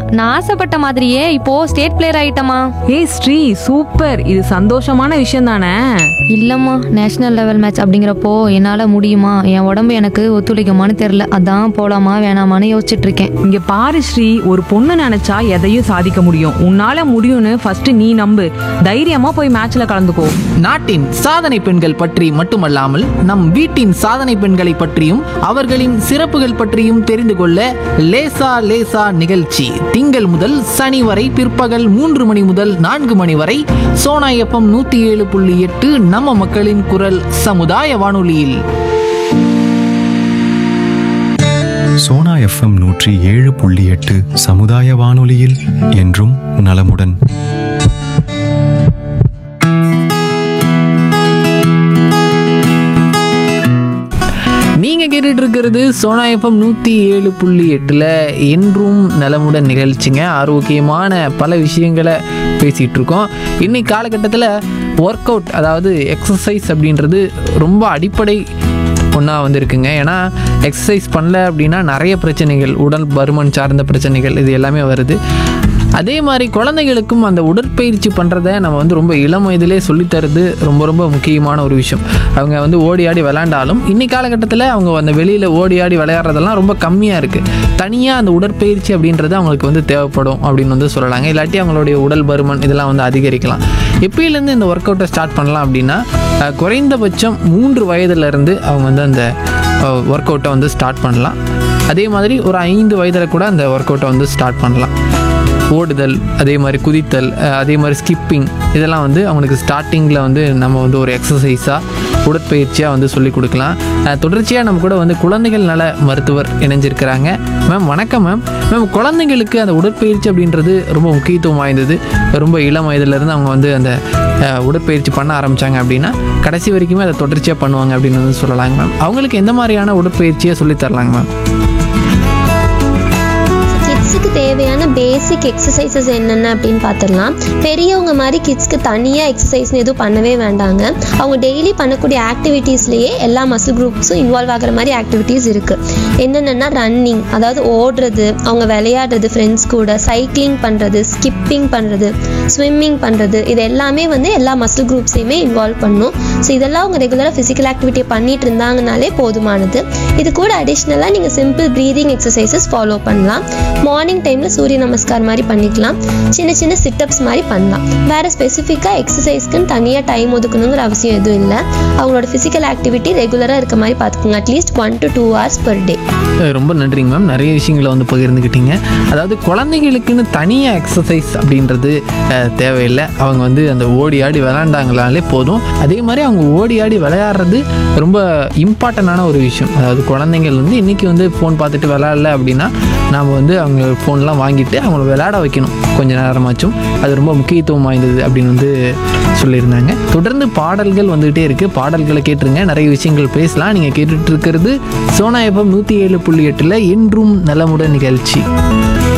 நான் ஆசைப்பட்ட மாதிரியே இப்போ ஸ்டேட் பிளேயர் ஆயிட்டமா ஏய் ஸ்ரீ சூப்பர் இது சந்தோஷமான விஷயம் தானே இல்லம்மா நேஷனல் லெவல் மேட்ச் அப்படிங்கிறப்போ என்னால முடியுமா என் உடம்பு எனக்கு ஒத்துழைக்குமான்னு தெரியல அதான் போலாமா வேணாமான்னு யோசிச்சுட்டு இருக்கேன் இங்க பாரு ஸ்ரீ ஒரு பொண்ணு நினைச்சா எதையும் சாதிக்க முடியும் உன்னால முடியும்னு ஃபர்ஸ்ட் நீ நம்பு தைரியமா போய் மேட்ச்ல கலந்துக்கோ நாட்டின் சாதனை பெண்கள் பற்றி மட்டுமல்லாமல் நம் வீட்டின் சாதனை பெண்களை பற்றியும் அவர்களின் சிறப்புகள் பற்றியும் தெரிந்து கொள்ள லேசா லேசா நிகழ்ச்சி திங்கள் முதல் சனி வரை பிற்பகல் மூன்று மணி முதல் நான்கு மணி வரை சோனா எஃப்எம் நூத்தி ஏழு புள்ளி எட்டு நம்ம மக்களின் குரல் சமுதாய வானொலியில் சோனா எஃப்எம் நூற்றி ஏழு புள்ளி எட்டு சமுதாய வானொலியில் என்றும் நலமுடன் நீங்க கேட்டுட்டு இருக்கிறது சோனா எஃப்எம் நூத்தி ஏழு புள்ளி எட்டுல என்றும் நலமுடன் நிகழ்ச்சிங்க ஆரோக்கியமான பல விஷயங்களை பேசிட்டு இருக்கோம் இன்னைக்கு காலகட்டத்தில் ஒர்க் அவுட் அதாவது எக்ஸசைஸ் அப்படின்றது ரொம்ப அடிப்படை ஒன்றா வந்திருக்குங்க ஏன்னா எக்ஸசைஸ் பண்ணல அப்படின்னா நிறைய பிரச்சனைகள் உடல் பருமன் சார்ந்த பிரச்சனைகள் இது எல்லாமே வருது அதே மாதிரி குழந்தைகளுக்கும் அந்த உடற்பயிற்சி பண்ணுறத நம்ம வந்து ரொம்ப இளம் வயதிலே சொல்லித்தரது ரொம்ப ரொம்ப முக்கியமான ஒரு விஷயம் அவங்க வந்து ஓடி ஆடி விளையாண்டாலும் இன்னைக்கு காலகட்டத்தில் அவங்க அந்த வெளியில் ஓடி ஆடி விளையாடுறதெல்லாம் ரொம்ப கம்மியாக இருக்குது தனியாக அந்த உடற்பயிற்சி அப்படின்றது அவங்களுக்கு வந்து தேவைப்படும் அப்படின்னு வந்து சொல்லலாங்க இல்லாட்டி அவங்களுடைய உடல் பருமன் இதெல்லாம் வந்து அதிகரிக்கலாம் எப்பயிலேருந்து இந்த ஒர்க் அவுட்டை ஸ்டார்ட் பண்ணலாம் அப்படின்னா அஹ், குறைந்தபட்சம் மூன்று வயதுலேருந்து அவங்க வந்து அந்த ஒர்க் அவுட்டை வந்து ஸ்டார்ட் பண்ணலாம் அதே மாதிரி ஒரு ஐந்து வயதில் கூட அந்த ஒர்க் அவுட்டை வந்து ஸ்டார்ட் பண்ணலாம் ஓடுதல் அதே மாதிரி குதித்தல் அஹ் அதே மாதிரி ஸ்கிப்பிங் இதெல்லாம் வந்து அவங்களுக்கு ஸ்டார்டிங்கில் வந்து நம்ம வந்து ஒரு எக்ஸசைஸாக உடற்பயிற்சியாக வந்து சொல்லி கொடுக்கலாம் அஹ் தொடர்ச்சியாக நம்ம கூட வந்து குழந்தைகள் நல மருத்துவர் இணைஞ்சிருக்கிறாங்க மேம் வணக்கம் மேம் மேம் குழந்தைங்களுக்கு அந்த உடற்பயிற்சி அப்படின்றது ரொம்ப முக்கியத்துவம் வாய்ந்தது ரொம்ப இளம் வயதுலேருந்து அவங்க வந்து அந்த அஹ், உடற்பயிற்சி பண்ண ஆரம்பித்தாங்க அப்படின்னா கடைசி வரைக்குமே அதை தொடர்ச்சியாக பண்ணுவாங்க அப்படின்னு வந்து சொல்லலாங்க மேம் அவங்களுக்கு எந்த மாதிரியான உடற்பயிற்சியை சொல்லித் தரலாங்க மேம் கிட்ஸுக்கு தேவையான பேசிக் எக்ஸசைசஸ் என்னென்ன அப்படின்னு பார்த்துடலாம் பெரியவங்க மாதிரி கிட்ஸ்க்கு தனியாக எக்ஸசைஸ்னு எதுவும் பண்ணவே வேண்டாங்க அவங்க டெய்லி பண்ணக்கூடிய ஆக்டிவிட்டீஸ்லேயே எல்லா மசில் குரூப்ஸும் இன்வால்வ் ஆகிற மாதிரி ஆக்டிவிட்டீஸ் இருக்குது என்னென்னா ரன்னிங் அதாவது ஓடுறது அவங்க விளையாடுறது ஃப்ரெண்ட்ஸ் கூட சைக்கிளிங் பண்ணுறது ஸ்கிப்பிங் பண்ணுறது ஸ்விம்மிங் பண்ணுறது இது எல்லாமே வந்து எல்லா மசில் குரூப்ஸையுமே இன்வால்வ் பண்ணும் ஸோ இதெல்லாம் அவங்க ரெகுலராக ஃபிசிக்கல் ஆக்டிவிட்டி பண்ணிட்டு இருந்தாங்கனாலே போதுமானது இது கூட அடிஷ்னலாக நீங்கள் சிம்பிள் ப்ரீதிங் எக்ஸசைசஸ் ஃபாலோ பண்ணலாம் மார்னிங் டைமில் சூரிய நமஸ்கார் மாதிரி பண்ணிக்கலாம் சின்ன சின்ன சிட்டப்ஸ் மாதிரி பண்ணலாம் வேறு ஸ்பெசிஃபிக்காக எக்ஸசைஸ்க்குன்னு தனியாக டைம் ஒதுக்கணுங்கிற அவசியம் எதுவும் இல்லை அவங்களோட ஃபிசிக்கல் ஆக்டிவிட்டி ரெகுலராக இருக்க மாதிரி பார்த்துக்கோங்க at least one to two hours per day ah ரொம்ப நன்றிங்க மேம் நிறைய விஷயங்களை வந்து பகிர்ந்துக்கிட்டீங்க அதாவது குழந்தைகளுக்குன்னு தனியாக எக்ஸசைஸ் அப்படின்றது அஹ், தேவையில்லை அவங்க வந்து அந்த ஓடி ஆடி விளையாண்டாங்களாலே போதும் அதே மாதிரி அவங்க ஓடி ஆடி விளையாடுறது ரொம்ப இம்பார்ட்டண்டான ஒரு விஷயம் அதாவது குழந்தைங்கள் வந்து இன்றைக்கி வந்து ஃபோன் பார்த்துட்டு விளையாடல அப்படின்னா நாம் வந்து அவங்க ஃபோன்லாம் வாங்கிட்டு அவங்கள விளையாட வைக்கணும் கொஞ்ச நேரமாச்சும் அது ரொம்ப முக்கியத்துவம் வாய்ந்தது அப்படின்னு வந்து சொல்லியிருந்தாங்க தொடர்ந்து பாடல்கள் வந்துகிட்டே இருக்குது பாடல்களை கேட்டுருங்க நிறைய விஷயங்கள் பேசலாம் நீங்கள் கேட்டுட்டு இருக்கிறது சோனா எஃப்எம் நூற்றி ஏழு புள்ளி எட்டில் என்றும் நலமுடன் நிகழ்ச்சி